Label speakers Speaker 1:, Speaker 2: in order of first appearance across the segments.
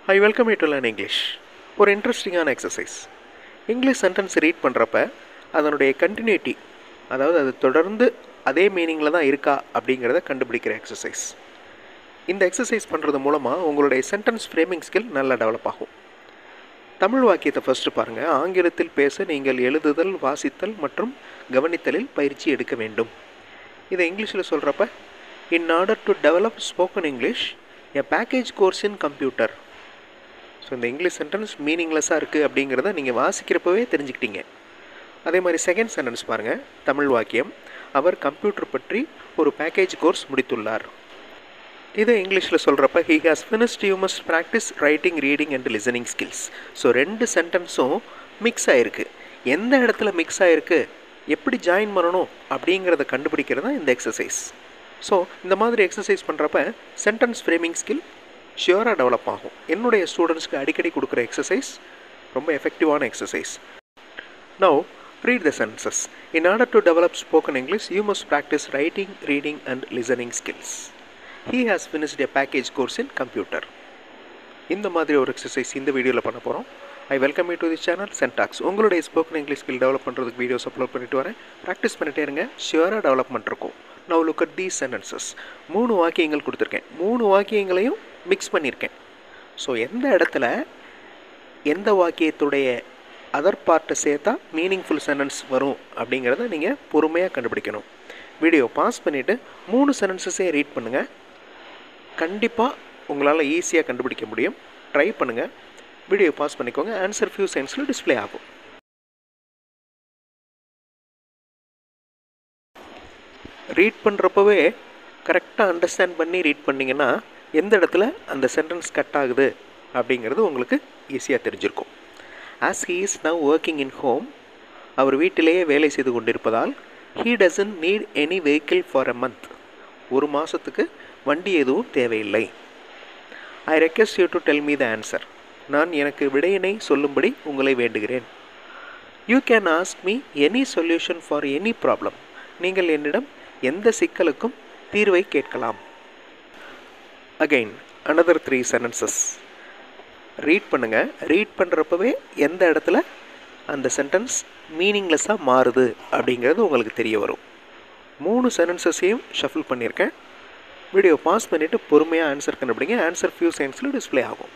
Speaker 1: I welcome you to learn English ஒரு இன்ட்ரெஸ்டிங்கான exercise English sentence read பண்ணுறப்ப அதனுடைய கண்டினியூட்டி அதாவது அது தொடர்ந்து அதே மீனிங்கில் தான் இருக்கா அப்படிங்கிறத கண்டுபிடிக்கிற எக்ஸசைஸ் இந்த எக்ஸசைஸ் பண்ணுறது மூலமாக உங்களுடைய சென்டென்ஸ் ஃப்ரேமிங் ஸ்கில் நல்லா டெவலப் ஆகும் தமிழ் வாக்கியத்தை ஃபஸ்ட்டு பாருங்கள் ஆங்கிலத்தில் பேச நீங்கள் எழுதுதல் வாசித்தல் மற்றும் கவனித்தலில் பயிற்சி எடுக்க வேண்டும் இதை இங்கிலீஷில் சொல்கிறப்ப in order to develop spoken English a package course in computer so இந்த இங்கிலீஷ் சென்டென்ஸ் மீனிங்லெஸ்ஸாக இருக்குது அப்படிங்கிறத நீங்கள் வாசிக்கிறப்பவே தெரிஞ்சுக்கிட்டீங்க அதே மாதிரி செகண்ட் சென்டென்ஸ் பாருங்கள் தமிழ் வாக்கியம் அவர் கம்ப்யூட்டர் பற்றி ஒரு பேக்கேஜ் கோர்ஸ் முடித்துள்ளார் இதை இங்கிலீஷில் சொல்கிறப்ப he has finished you must practise writing reading and listening skills so ரெண்டு சென்டென்ஸும் மிக்ஸ் ஆகிருக்கு எந்த இடத்துல மிக்ஸ் ஆகிருக்கு எப்படி ஜாயின் பண்ணணும் அப்படிங்கிறத கண்டுபிடிக்கிறது தான் இந்த எக்ஸசைஸ் ஸோ இந்த மாதிரி எக்ஸசைஸ் பண்ணுறப்ப சென்டென்ஸ் ஃப்ரேமிங் ஸ்கில் ஷியோராக டெவலப் ஆகும் என்னுடைய ஸ்டூடெண்ட்ஸ்க்கு அடிக்கடி கொடுக்குற எக்ஸசைஸ் ரொம்ப எஃபெக்டிவான exercise now read the sentences. In order to develop spoken English, you must practice writing, reading, and listening skills. He has finished a package course in computer. இந்த மாதிரி ஒரு எக்ஸசைஸ் இந்த வீடியோவில் பண்ண போகிறோம் I welcome you to the channel Sentax உங்களுடைய spoken English skill develop பண்ணுறதுக்கு videos upload பண்ணிட்டு வரேன் ப்ராக்டிஸ் பண்ணிட்டே இருங்க ஷியோராக டெவலப்மெண்ட் இருக்கும் now look at these sentences மூணு வாக்கியங்கள் கொடுத்துருக்கேன் மூணு வாக்கியங்களையும் மிக்ஸ் பண்ணியிருக்கேன் ஸோ எந்த இடத்துல எந்த வாக்கியத்துடைய அதர் பார்ட்டை சேர்த்தா மீனிங்ஃபுல் சென்டென்ஸ் வரும் அப்படிங்கிறத நீங்கள் பொறுமையாக கண்டுபிடிக்கணும் வீடியோ பாஸ் பண்ணிவிட்டு மூணு சென்டென்சஸே ரீட் பண்ணுங்கள் கண்டிப்பாக உங்களால் ஈஸியாக கண்டுபிடிக்க முடியும் ட்ரை பண்ணுங்கள் வீடியோ பாஸ் பண்ணிக்கோங்க ஆன்சர் ஃபியூ சென்ஸில் டிஸ்பிளே ஆகும் ரீட் பண்ணுறப்பவே கரெக்டாக அண்டர்ஸ்டாண்ட் பண்ணி ரீட் பண்ணிங்கன்னா எந்த இடத்துல அந்த சென்டென்ஸ் கட் ஆகுது அப்படிங்கிறது உங்களுக்கு ஈஸியாக தெரிஞ்சிருக்கும் as he is now working in home அவர் வீட்டிலேயே வேலை செய்து கொண்டிருப்பதால் he doesn't need any vehicle for a month ஒரு மாதத்துக்கு வண்டி எதுவும் தேவையில்லை I request you to tell me the answer நான் எனக்கு விடையினை சொல்லும்படி உங்களை வேண்டுகிறேன் you can ask me any solution for any problem நீங்கள் என்னிடம் எந்த சிக்கலுக்கும் தீர்வை கேட்கலாம் again another three sentences read பண்ணுங்கள் ரீட் பண்ணுறப்பவே எந்த இடத்துல அந்த சென்டென்ஸ் மீனிங்லெஸ்ஸாக மாறுது அப்படிங்கிறது உங்களுக்கு தெரிய வரும் மூணு சென்டென்சஸையும் ஷஃபில் பண்ணியிருக்கேன் வீடியோ பாஸ் பண்ணிவிட்டு பொறுமையாக ஆன்சர் கண்டுபிடிங்க ஆன்சர் ஃபியூ செகண்ட்ஸில் டிஸ்பிளே ஆகும்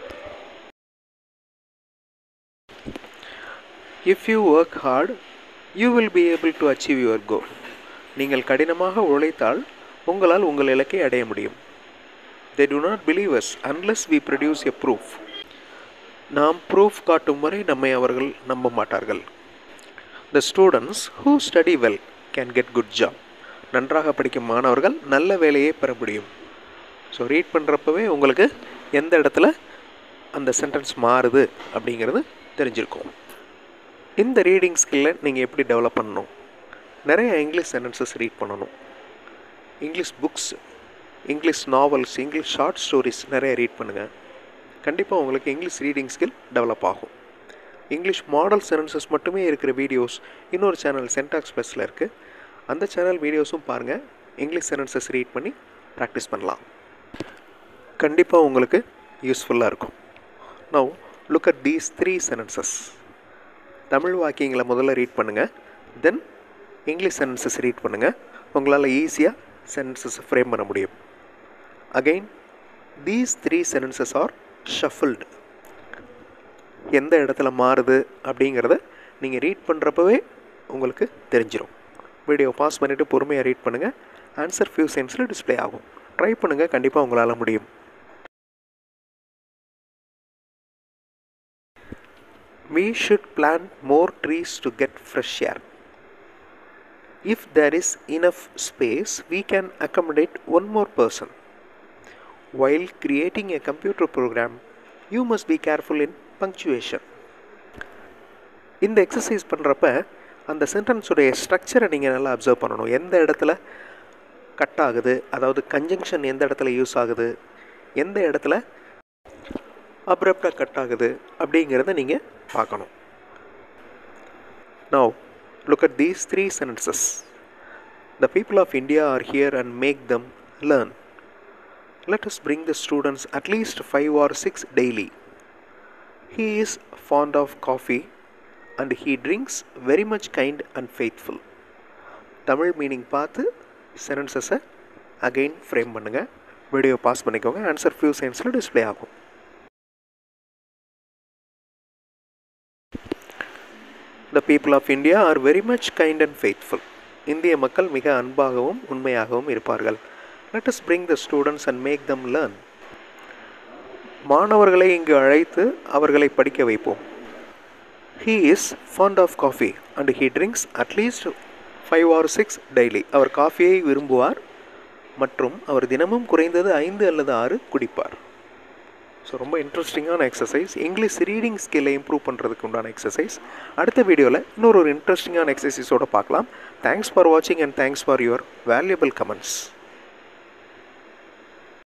Speaker 1: if you work hard you will be able to achieve your goal நீங்கள் கடினமாக உழைத்தால் உங்களால் உங்கள் இலக்கை அடைய முடியும் they do not believe us unless we produce a proof நாம் ப்ரூஃப் காட்டும் வரை நம்மை அவர்கள் நம்ப மாட்டார்கள் the students who study well can get good job நன்றாக படிக்கும் மாணவர்கள் நல்ல வேலையை பெற முடியும் ஸோ ரீட் பண்ணுறப்பவே உங்களுக்கு எந்த இடத்துல அந்த சென்டென்ஸ் மாறுது அப்படிங்கிறது தெரிஞ்சிருக்கும் இந்த ரீடிங் ஸ்கில்லை நீங்கள் எப்படி டெவலப் பண்ணணும் நிறைய இங்கிலீஷ் சென்டென்சஸ் ரீட் பண்ணணும் English books English novels English short stories நிறைய ரீட் பண்ணுங்கள் கண்டிப்பாக உங்களுக்கு இங்கிலீஷ் ரீடிங் ஸ்கில் டெவலப் ஆகும் இங்கிலீஷ் மாடல் சென்டென்சஸ் மட்டுமே இருக்கிற வீடியோஸ் இன்னொரு சேனல் சென்டாக்ஸ் ப்ளஸில் இருக்குது அந்த சேனல் வீடியோஸும் பாருங்கள் இங்கிலீஷ் சென்டென்சஸ் ரீட் பண்ணி ப்ராக்டிஸ் பண்ணலாம் கண்டிப்பாக உங்களுக்கு யூஸ்ஃபுல்லாக இருக்கும் now look at these three sentences Tamil வாக்கியங்களை முதல்ல ரீட் பண்ணுங்கள் தென் இங்கிலீஷ் சென்டென்சஸ் ரீட் பண்ணுங்கள் உங்களால் ஈஸியாக சென்டென்சஸ் ஃப்ரேம் பண்ண முடியும் again these three sentences are shuffled எந்த இடத்துல மாறுது அப்படிங்கிறத நீங்கள் ரீட் பண்ணுறப்பவே உங்களுக்கு தெரிஞ்சிடும் வீடியோ பாஸ் பண்ணிவிட்டு பொறுமையாக ரீட் பண்ணுங்கள் ஆன்சர் ஃபியூ சென்ஸில் டிஸ்பிளே ஆகும் ட்ரை பண்ணுங்கள் கண்டிப்பாக உங்களால் முடியும் we should plant more trees to get fresh air. If there is enough space, we can accommodate one more person. While creating a computer program, you must be careful in punctuation. இந்த exercise பண்ணுறப்ப அந்த சென்டென்ஸுடைய ஸ்ட்ரக்சரை நீங்கள் நல்லா observe பண்ணணும் எந்த இடத்துல cut ஆகுது அதாவது கன்ஜங்ஷன் எந்த இடத்துல யூஸ் ஆகுது எந்த இடத்துல அப்ரப்டாக கட் ஆகுது அப்படிங்கிறத நீங்கள் பார்க்கணும் now look at these three sentences the people of India are here and make them learn let us bring the students at least 5 or 6 daily. He is fond of coffee and he drinks very much kind and faithful. Tamil meaning பார்த்து சென்டென்சஸை again frame பண்ணுங்கள் video pause பண்ணிக்கோங்க answer few சென்ஸில் display ஆகும் the people of India are very much kind and faithful இந்திய மக்கள் மிக அன்பாகவும் உண்மையாகவும் இருப்பார்கள் let us bring the students and make them learn மாணவர்களை இங்கு அழைத்து அவர்களை படிக்க வைப்போம் he is fond of coffee and he drinks at least five or six daily அவர் காஃபியை விரும்புவார் மற்றும் அவர் தினமும் குறைந்தது ஐந்து அல்லது ஆறு குடிப்பார் ஸோ ரொம்ப இன்ட்ரெஸ்டிங்கான எக்ஸசைஸ் இங்கிலீஷ் ரீடிங் ஸ்கில்லை இம்ப்ரூவ் பண்ணுறதுக்கு உண்டான எக்ஸசைஸ் அடுத்த வீடியோவில் இன்னொரு ஒரு இன்ட்ரெஸ்டிங்கான எக்ஸசைஸோடு பார்க்கலாம் தேங்க்ஸ் ஃபார் வாட்சிங் and thanks for your valuable comments